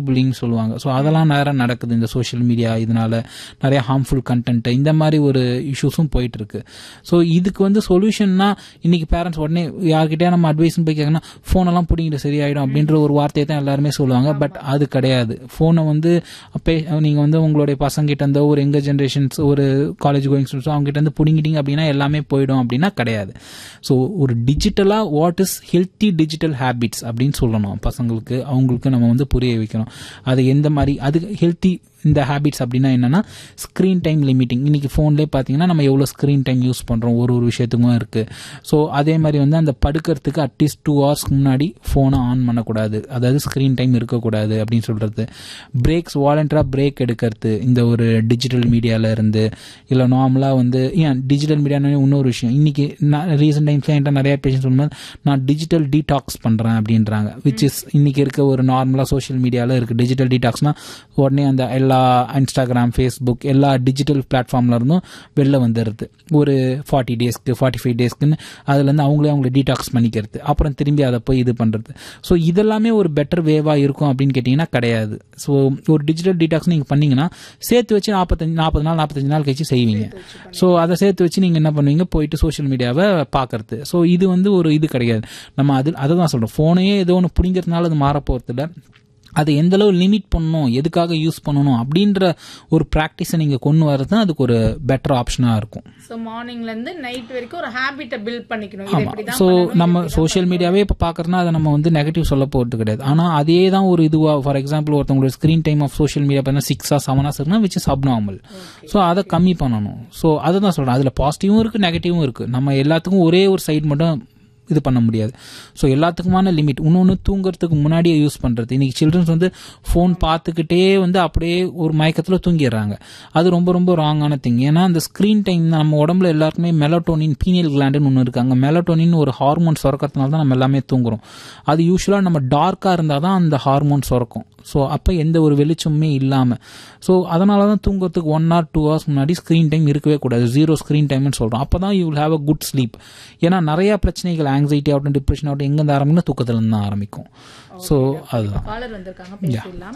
pulling சொல்லுவாங்க so அதெல்லாம் நேரம் நடக்குது இந்த சோஷியல் மீடியா இதனால நிறைய ஹார்ம்ஃபுல் கண்டென்ட் இந்த மாதிரி ஒரு இஷ்யூஸும் போயிட்டு இருக்கு ஸோ இதுக்கு வந்து சொல்யூஷன்னா இன்னைக்கு பேரண்ட்ஸ் உடனே யார்கிட்டயா நம்ம அட்வைஸ் போய் கேட்கணும் ஃபோனெல்லாம் பிடிங்கிட்டு சரியாயிடும் அப்படின்ற ஒரு வார்த்தையை தான் எல்லாருமே சொல்லுவாங்க பட் அது கிடையாது ஃபோனை வந்து அப்பே நீங்கள் வந்து உங்களுடைய பசங்கிட்ட இருந்தோ ஒரு எங்க ஜென்ரேஷன்ஸ் ஒரு காலேஜ் கோயிங் ஸ்டூடெண்ட்ஸ் அவங்க கிட்ட இருந்து பிடிங்கிட்டீங்க அப்படின்னா எல்லாமே போயிடும் அப்படின்னா கிடையாது ஸோ ஒரு டிஜிட்டலாக what is healthy digital habits அப்படின்னு சொல்லணும் பசங்களுக்கு அவங்களுக்கு நம்ம வந்து புரிய வைக்கணும் அது எந்த மாதிரி அது ஹெல்த்தி இந்த ஹேபிட்ஸ் அப்படின்னா என்னன்னா ஸ்க்ரீன் டைம் லிமிட்டிங் இன்னைக்கு ஃபோன்லேயே பார்த்தீங்கன்னா நம்ம எவ்வளோ ஸ்க்ரீன் டைம் யூஸ் பண்ணுறோம் ஒரு ஒரு விஷயத்துக்கும் இருக்குது ஸோ அதே மாதிரி வந்து அந்த படுக்கிறதுக்கு அட்லீஸ்ட் டூ ஹவர்ஸ்க்கு முன்னாடி ஃபோனை ஆன் பண்ணக்கூடாது அதாவது ஸ்க்ரீன் டைம் இருக்கக்கூடாது அப்படின்னு சொல்கிறது பிரேக்ஸ் வாலண்டராக பிரேக் எடுக்கிறது இந்த ஒரு டிஜிட்டல் மீடியாவில் இருந்து இல்லை நார்மலாக வந்து ஏன் டிஜிட்டல் மீடியானே இன்னொரு விஷயம் இன்னைக்கு நான் ரீசெண்ட் டைம்ஸ்ல என்கிட்ட நிறைய பேஷன் சொல்லும்போது நான் டிஜிட்டல் டீடாக்ஸ் பண்ணுறேன் அப்படின்றாங்க விச் இஸ் இன்னைக்கு இருக்க ஒரு நார்மலாக சோஷியல் மீடியாவில் இருக்குது டிஜிட்டல் டீடாக்ஸ்னா உடனே அந்த எல்லா இன்ஸ்டாகிராம் ஃபேஸ்புக் எல்லா டிஜிட்டல் பிளாட்ஃபார்ம்ல இருந்தும் வெளில வந்துடுது ஒரு ஃபார்ட்டி டேஸ்க்கு ஃபார்ட்டி ஃபைவ் டேஸ்க்குன்னு அதுலேருந்து அவங்களே அவங்கள டீடாக்ஸ் பண்ணிக்கிறது அப்புறம் திரும்பி அதை போய் இது பண்ணுறது ஸோ இதெல்லாமே ஒரு பெட்டர் வேவாக இருக்கும் அப்படின்னு கேட்டிங்கன்னா கிடையாது ஸோ ஒரு டிஜிட்டல் டீடாக்ஸ் நீங்கள் பண்ணீங்கன்னா சேர்த்து வச்சு நாற்பத்தஞ்சு நாற்பது நாள் நாற்பத்தஞ்சு நாள் கழிச்சு செய்வீங்க ஸோ அதை சேர்த்து வச்சு நீங்கள் என்ன பண்ணுவீங்க போயிட்டு சோஷியல் மீடியாவை பார்க்கறது ஸோ இது வந்து ஒரு இது கிடையாது நம்ம அது அதை தான் சொல்கிறோம் ஃபோனையே ஏதோ ஒன்று பிடிங்கிறதுனால அது மாற போகிறதில்ல அதை எந்த அளவு லிமிட் பண்ணணும் எதுக்காக யூஸ் பண்ணணும் அப்படின்ற ஒரு ப்ராக்டிஸை நீங்கள் கொண்டு வரது தான் அதுக்கு ஒரு பெட்டர் ஆப்ஷனாக இருக்கும் சோ மார்னிங்ல இருந்து நைட் வரைக்கும் ஒரு ஹாபிட்ட பில்ட் பண்ணிக்கணும் இது ஆமா இப்படிதான் ஸோ பண்ணணும், நம்ம இப்படிதான் சோஷியல் மீடியாவே இப்போ பார்க்கறதுனா அதை நம்ம வந்து நெகட்டிவ் சொல்ல போகிறது கிடையாது ஆனால் அதே தான் ஒரு இதுவா ஃபார் எக்ஸாம்பிள் ஒருத்தவங்களோட screen time of social media பார்த்தீங்கன்னா சிக்ஸா செவனா இருக்குன்னா விச் இஸ் அப்நார்மல் ஸோ அதை கம்மி பண்ணணும் ஸோ அதை தான் சொல்கிறேன் அதில் பாசிட்டிவும் இருக்குது நெகட்டிவும் இருக்குது நம்ம எல்லாத்துக்கும் ஒரே ஒரு சைடு மட்டும் இது பண்ண முடியாது ஸோ எல்லாத்துக்குமான லிமிட் இன்னொன்று தூங்குறதுக்கு முன்னாடியே யூஸ் பண்ணுறது இன்னைக்கு சில்ட்ரன்ஸ் வந்து ஃபோன் பார்த்துக்கிட்டே வந்து அப்படியே ஒரு மயக்கத்தில் தூங்கிடுறாங்க அது ரொம்ப ரொம்ப ராங்கான திங் ஏன்னா அந்த ஸ்க்ரீன் டைம் நம்ம உடம்புல எல்லாருக்குமே மெலட்டோனின் பீனியல் கிளாண்டுன்னு ஒன்று இருக்காங்க மெலட்டோனின் ஒரு ஹார்மோன் சுரக்கிறதுனால தான் நம்ம எல்லாமே தூங்குறோம் அது யூஸ்வலாக நம்ம டார்க்காக இருந்தால் தான் அந்த ஹார்மோன் சுரக்கும் ஸோ அப்போ எந்த ஒரு வெளிச்சமுமே இல்லாமல் ஸோ அதனால தான் தூங்குறதுக்கு ஒன் ஆர் டூ ஹவர்ஸ் முன்னாடி ஸ்க்ரீன் டைம் இருக்கவே கூடாது ஜீரோ ஸ்க்ரீன் டைம்னு சொல்கிறோம் அப்போ தான் you will have a good sleep ஏன்னா நிறைய பிரச்சனைகள் ஆங்ஸைட்டி ஆகட்டும் டிப்ரெஷன் ஆகட்டும் எங்கேருந்து ஆரம்பிக்கும் தூக்கத்துலேருந்து தான் ஆரம்பிக்கும் ஸோ அதுதான் காலர் வந்திருக்காங்க பேசிடலாம்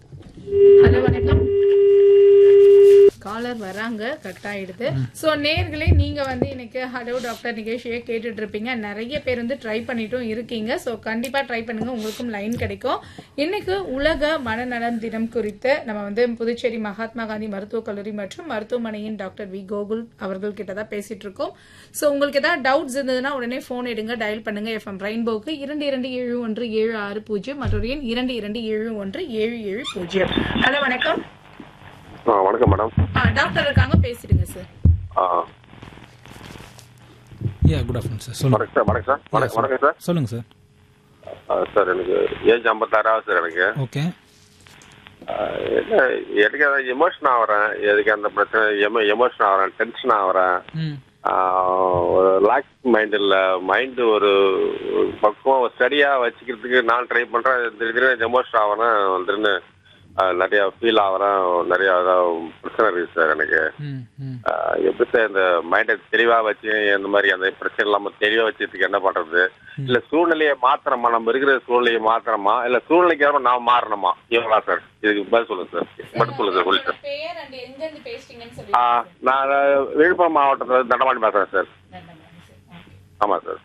ஹலோ வணக்கம் காலர் வராங்க கட் ஆயிடுது சோ நேர்களே நீங்க வந்து இன்னைக்கு ஹலோ டாக்டர் நிகழ்ச்சியை கேட்டுட்டு இருப்பீங்க நிறைய பேர் வந்து ட்ரை பண்ணிட்டும் இருக்கீங்க சோ கண்டிப்பா ட்ரை பண்ணுங்க உங்களுக்கும் லைன் கிடைக்கும் இன்னைக்கு உலக மனநலம் தினம் குறித்து நம்ம வந்து புதுச்சேரி மகாத்மா காந்தி மருத்துவக் கல்லூரி மற்றும் மருத்துவமனையின் டாக்டர் வி கோகுல் அவர்கள் கிட்ட தான் பேசிட்டு இருக்கோம் சோ உங்களுக்கு ஏதாவது டவுட்ஸ் இருந்ததுன்னா உடனே போன் எடுங்க டயல் பண்ணுங்க எஃப்எம் ரெயின்போக்கு இரண்டு இரண்டு ஏழு ஒன்று ஏழு ஆறு பூஜ்ஜியம் மற்றொரு எண் இரண்டு இரண்டு ஏழு ஒன்று ஏழு ஏழு பூஜ்ஜியம் ஹலோ வணக்கம் ஆ வணக்கம் மேடம் ஆ, டாக்டர் இருக்காங்க பேசிடுங்க சார் ஆ யா குட் ஆஃப்டர்நூன் சார் சொல்லுங்கள் வணக்கம் சார் வணக்கம் சார் வணக்கம் வணக்கம் சார் சொல்லுங்கள் சார் ஆ, சார் எனக்கு ஏஜ் ஐம்பத்தாறாவது சார் எனக்கு ஓகே ஆ, என்ன எனக்கு எமோஷன் ஆகிறேன் எதுக்கு அந்த பிரச்சனை எமோ எமோஷன் ஆகிறேன் டென்ஷன் ஆகிறேன் ம் ஒரு லாக் மைண்ட் இல்லை மைண்டு ஒரு ஒரு பக்குவம் ஸ்டடியாக வச்சுக்கிறதுக்கு நான் ட்ரை பண்ணுறேன் திடீர்னு எமோஷன் ஆகிறேன் திடீர்னு ஆ, நிறைய ஃபீல் ஆகிறேன் நிறைய அதான் பிரச்சனை இருக்குது சார் எனக்கு ம் ம் ஆஹ் எப்படி சார் இந்த மைண்டை தெளிவா வச்சு இந்த மாதிரி அந்த பிரச்சனை இல்லாம தெளிவா வச்சதுக்கு என்ன பண்றது இல்ல சூழ்நிலையை மாத்திரமா நம்ம இருக்கிற சூழ்நிலையை மாத்திரமா இல்ல சூழ்நிலைக்கு அப்புறம் நான் மாறணுமா இவங்களா சார் இதுக்கு பதில் சொல்லுங்க சார் மட்டும் சொல்லுங்க சார் சொல்லி சார் பேர் அண்ட் எங்க இருந்து பேசுறீங்கன்னு ஆஹ் நான் விழுப்புரம் மாவட்டத்துல தண்டமாடி பேசுறேன் சார் ஆமா சார்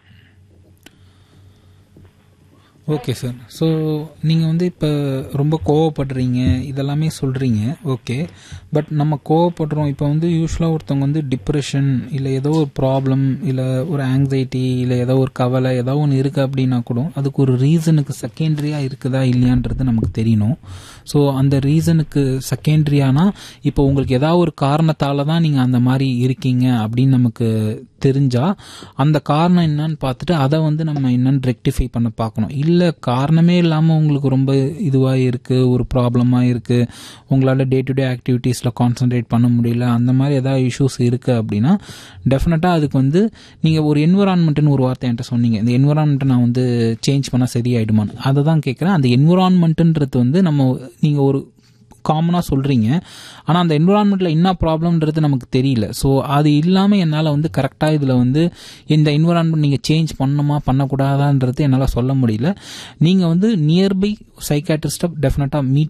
ஓகே சார் ஸோ நீங்கள் வந்து இப்போ ரொம்ப கோவப்படுறீங்க இதெல்லாமே சொல்கிறீங்க ஓகே பட் நம்ம கோவப்படுறோம் இப்போ வந்து யூஸ்வலாக ஒருத்தவங்க வந்து டிப்ரெஷன் இல்லை ஏதோ ஒரு ப்ராப்ளம் இல்லை ஒரு ஆங்ஸைட்டி இல்லை ஏதோ ஒரு கவலை ஏதோ ஒன்று இருக்குது அப்படின்னா கூட அதுக்கு ஒரு ரீசனுக்கு செகண்டரியாக இருக்குதா இல்லையான்றது நமக்கு தெரியணும் ஸோ அந்த ரீசனுக்கு செகண்டரியானா இப்போ உங்களுக்கு ஏதாவது ஒரு காரணத்தால் தான் நீங்கள் அந்த மாதிரி இருக்கீங்க அப்படின்னு நமக்கு தெரிஞ்சா அந்த காரணம் என்னன்னு பார்த்துட்டு அதை வந்து நம்ம என்னன்னு ரெக்டிஃபை பண்ண பார்க்கணும் இல்லை காரணமே இல்லாமல் உங்களுக்கு ரொம்ப இதுவாக இருக்குது ஒரு ப்ராப்ளமாக இருக்குது உங்களால் டே டு டே ஆக்டிவிட்டீஸில் கான்சென்ட்ரேட் பண்ண முடியல அந்த மாதிரி ஏதாவது இஷ்யூஸ் இருக்குது அப்படின்னா டெஃபினட்டாக அதுக்கு வந்து நீங்கள் ஒரு என்விரான்மெண்ட்னு ஒரு வார்த்தை என்கிட்ட சொன்னீங்க இந்த என்விரான்மெண்ட்டை நான் வந்து சேஞ்ச் பண்ணால் சரியாயிடுமான்னு அதை தான் கேட்குறேன் அந்த என்விரான்மெண்ட்டுன்றது வந்து நம்ம நீங்கள் ஒரு காமனாக சொல்கிறீங்க ஆனால் அந்த என்விரான்மெண்ட்டில் என்ன ப்ராப்ளம்ன்றது நமக்கு தெரியல ஸோ அது இல்லாமல் என்னால் வந்து கரெக்டாக இதில் வந்து இந்த என்விரான்மெண்ட் நீங்கள் சேஞ்ச் பண்ணணுமா பண்ணக்கூடாதான்றது என்னால் சொல்ல முடியல நீங்கள் வந்து நியர்பை சைக்காட்ரிஸ்ட்டை டெஃபினட்டாக மீட்